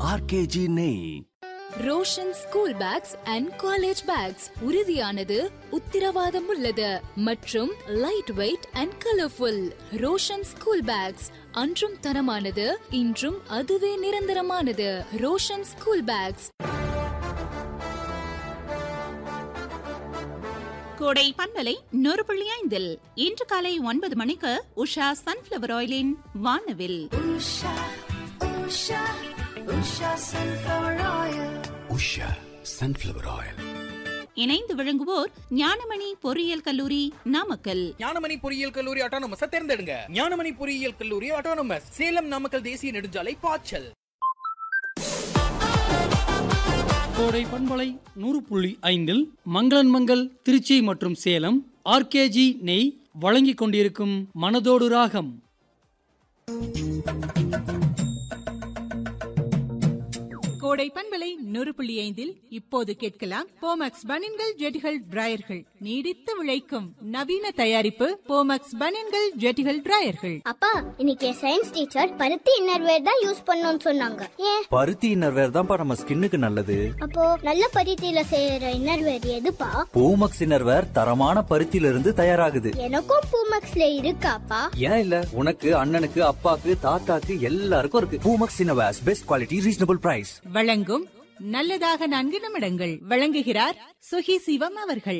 RKG நெய் Roshan school bags and college bags உறுதியானது உத்திரவாதம் உள்ளது மற்றும் light weight and colourful Roshan school bags அன்றும் தரமானது இன்றும் அதுவே நிரந்தரமானது ரோஷன் ஸ்கூல் பேக்ஸ் கோடை பண்பலை நூறு புள்ளி ஐந்தில் இன்று காலை ஒன்பது மணிக்கு உஷா சன்ஃபிளவர் ஆயிலின் வானவில் உஷா சன்ஃபிளவர் ஆயில் இணைந்து விளங்குவோர் ஞானமணி பொறியியல் கல்லூரி நாமக்கல் ஞானமணி பொறியியல் கல்லூரி ஆட்டோனமஸ் தேர்ந்தெடுங்க ஞானமணி பொறியியல் கல்லூரி ஆட்டோனமஸ் சேலம் நாமக்கல் தேசிய நெடுஞ்சாலை பாய்ச்சல் கோடை பண்பலை நூறு புள்ளி ஐந்தில் மங்களன் மங்கள் திருச்சி மற்றும் சேலம் ஆர்கேஜி நெய் வழங்கிக் கொண்டிருக்கும் மனதோடு ராகம் கோடை பண்பலை நூறு புள்ளி ஐந்தில் இப்போது கேட்கலாம் போமக்ஸ் பனின்கள் ஜெட்டிகள் டிராயர்கள் நீடித்து விளைக்கும் நவீன தயாரிப்பு போமக்ஸ் பனின்கள் ஜெட்டிகள் டிராயர்கள் அப்பா இன்னைக்கு சயின்ஸ் டீச்சர் பருத்தி இன்னர்வேர் தான் யூஸ் பண்ணணும்னு சொன்னாங்க ஏன் பருத்தி இன்னர்வேர் தான்ப்பா நம்ம ஸ்கின்னுக்கு நல்லது அப்போ நல்ல பருத்தியில செய்யற இன்னர்வேர் எதுப்பா பூமக்ஸ் இன்னர்வேர் தரமான பருத்தியில இருந்து தயாராகுது எனக்கும் பூமக்ஸ்ல இருக்காப்பா ஏன் இல்ல உனக்கு அண்ணனுக்கு அப்பாக்கு தாத்தாக்கு எல்லாருக்கும் இருக்கு Poomex innerwears best quality reasonable price வழங்கும் நல்லதாக நான்கு நிமிடங்கள் வழங்குகிறார் சுகி சிவம் அவர்கள்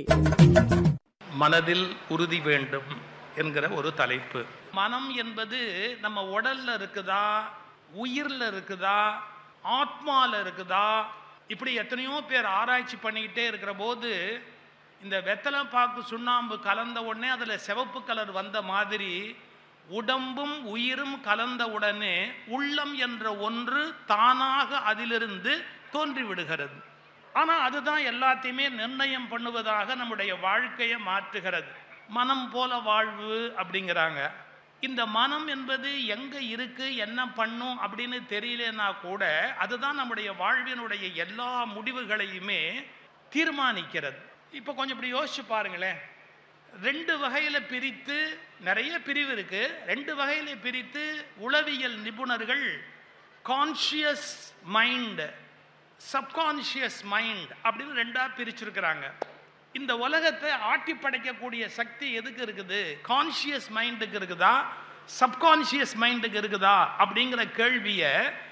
மனதில் உறுதி வேண்டும் என்கிற ஒரு தலைப்பு மனம் என்பது நம்ம உடல்ல இருக்குதா உயிர்ல இருக்குதா ஆத்மால இருக்குதா இப்படி எத்தனையோ பேர் ஆராய்ச்சி பண்ணிக்கிட்டே இருக்கிற போது இந்த வெத்தலை பாக்கு சுண்ணாம்பு கலந்த உடனே அதில் சிவப்பு கலர் வந்த மாதிரி உடம்பும் உயிரும் கலந்த உடனே உள்ளம் என்ற ஒன்று தானாக அதிலிருந்து தோன்றி விடுகிறது ஆனால் அதுதான் எல்லாத்தையுமே நிர்ணயம் பண்ணுவதாக நம்முடைய வாழ்க்கையை மாற்றுகிறது மனம் போல வாழ்வு அப்படிங்கிறாங்க இந்த மனம் என்பது எங்கே இருக்கு என்ன பண்ணும் அப்படின்னு தெரியலனா கூட அதுதான் நம்முடைய வாழ்வினுடைய எல்லா முடிவுகளையுமே தீர்மானிக்கிறது இப்போ கொஞ்சம் இப்படி யோசிச்சு பாருங்களேன் ரெண்டு வகையில் பிரித்து நிறைய பிரிவு இருக்கு ரெண்டு வகையில் பிரித்து உளவியல் நிபுணர்கள் கான்ஷியஸ் மைண்ட் சப்கான்ஷியஸ் மைண்ட் அப்படின்னு ரெண்டா பிரிச்சிருக்கிறாங்க இந்த உலகத்தை ஆட்டி படைக்கக்கூடிய சக்தி எதுக்கு இருக்குது கான்ஷியஸ் மைண்டுக்கு இருக்குதா சப்கான்ஷியஸ் மைண்டுக்கு இருக்குதா அப்படிங்கிற கேள்வியை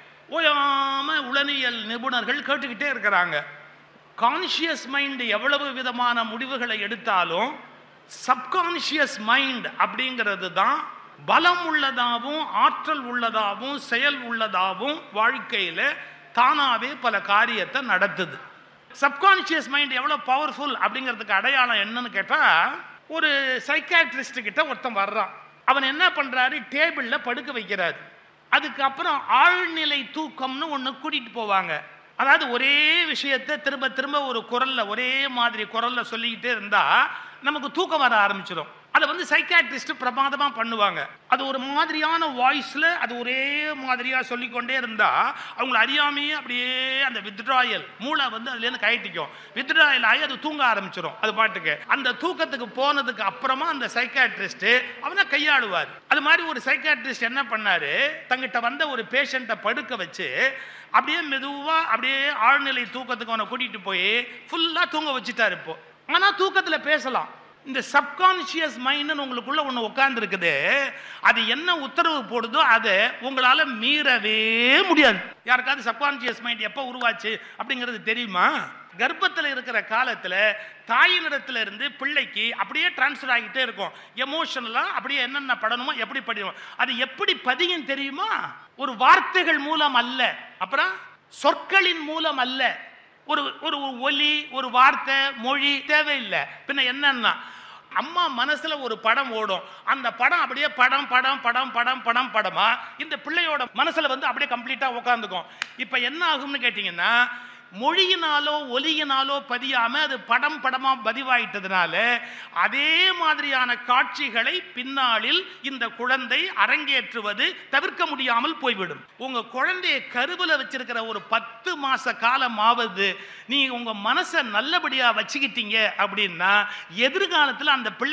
ஓயாம உளவியல் நிபுணர்கள் கேட்டுக்கிட்டே இருக்கிறாங்க கான்ஷியஸ் மைண்ட் எவ்வளவு விதமான முடிவுகளை எடுத்தாலும் சப்கான்ஷியஸ் மைண்ட் அப்படிங்கிறது தான் பலம் உள்ளதாகவும் ஆற்றல் உள்ளதாகவும் செயல் உள்ளதாகவும் வாழ்க்கையில் தானாகவே பல காரியத்தை நடத்துது சப்கான்ஷியஸ் மைண்ட் எவ்வளோ பவர்ஃபுல் அப்படிங்கிறதுக்கு அடையாளம் என்னன்னு கேட்டால் ஒரு சைக்காட்ரிஸ்ட் கிட்ட ஒருத்தன் வர்றான் அவன் என்ன பண்ணுறாரு டேபிளில் படுக்க வைக்கிறாரு அதுக்கப்புறம் ஆழ்நிலை தூக்கம்னு ஒன்று கூட்டிகிட்டு போவாங்க அதாவது ஒரே விஷயத்தை திரும்ப திரும்ப ஒரு குரல்ல ஒரே மாதிரி குரல்ல சொல்லிக்கிட்டே இருந்தா நமக்கு தூக்கம் வர ஆரம்பிச்சிடும் அதை வந்து சைக்காட்ரிஸ்ட் பிரமாதமா பண்ணுவாங்க அது ஒரு மாதிரியான வாய்ஸ்ல அது ஒரே மாதிரியா சொல்லிக்கொண்டே இருந்தா அவங்கள அறியாமையே அப்படியே அந்த வித்ட்ராயல் மூளை வந்து அதுலேருந்து கயட்டிக்கும் வித்ட்ராயல் ஆகி அது தூங்க ஆரம்பிச்சிடும் அது பாட்டுக்கு அந்த தூக்கத்துக்கு போனதுக்கு அப்புறமா அந்த சைக்காட்ரிஸ்ட் அவனை கையாளுவார் அது மாதிரி ஒரு சைக்காட்ரிஸ்ட் என்ன பண்ணாரு தங்கிட்ட வந்த ஒரு பேஷண்ட்டை படுக்க வச்சு அப்படியே மெதுவாக அப்படியே ஆழ்நிலை தூக்கத்துக்கு அவனை கூட்டிகிட்டு போய் ஃபுல்லாக தூங்க வச்சுட்டாரு இப்போ ஆனால் தூக்கத்தில் பேசலாம் இந்த சப்கான்ஷியஸ் மைண்டுன்னு உங்களுக்குள்ள ஒன்று உட்காந்துருக்குது அது என்ன உத்தரவு போடுதோ அதை உங்களால் மீறவே முடியாது யாருக்காவது சப்கான்ஷியஸ் மைண்ட் எப்போ உருவாச்சு அப்படிங்கிறது தெரியுமா கர்ப்பத்தில் இருக்கிற காலத்தில் தாயினிடத்துல இருந்து பிள்ளைக்கு அப்படியே டிரான்ஸ்ஃபர் ஆகிட்டே இருக்கும் எமோஷனலாக அப்படியே என்னென்ன படணுமோ எப்படி படிக்கணும் அது எப்படி பதியும் தெரியுமா ஒரு வார்த்தைகள் மூலம் அல்ல அப்புறம் சொற்களின் மூலம் அல்ல ஒரு ஒரு ஒலி ஒரு வார்த்தை மொழி தேவையில்லை பின்ன என்னன்னா அம்மா மனசுல ஒரு படம் ஓடும் அந்த படம் அப்படியே படம் படம் படம் படம் படம் படமா இந்த பிள்ளையோட மனசுல வந்து அப்படியே கம்ப்ளீட்டா உட்காந்துக்கும் இப்ப என்ன ஆகும்னு கேட்டீங்கன்னா மொழியினாலோ ஒலியினாலோ பதியாம அது படம் படமா பதிவாயிட்டதுனால அதே மாதிரியான காட்சிகளை பின்னாளில் இந்த குழந்தை அரங்கேற்றுவது தவிர்க்க முடியாமல் போய்விடும் உங்க குழந்தைய கருவில் வச்சிருக்கிற ஒரு பத்து மாச காலமாவது நீ உங்க மனசை நல்லபடியா வச்சுக்கிட்டீங்க அப்படின்னா எதிர்காலத்தில் அந்த பிள்ளை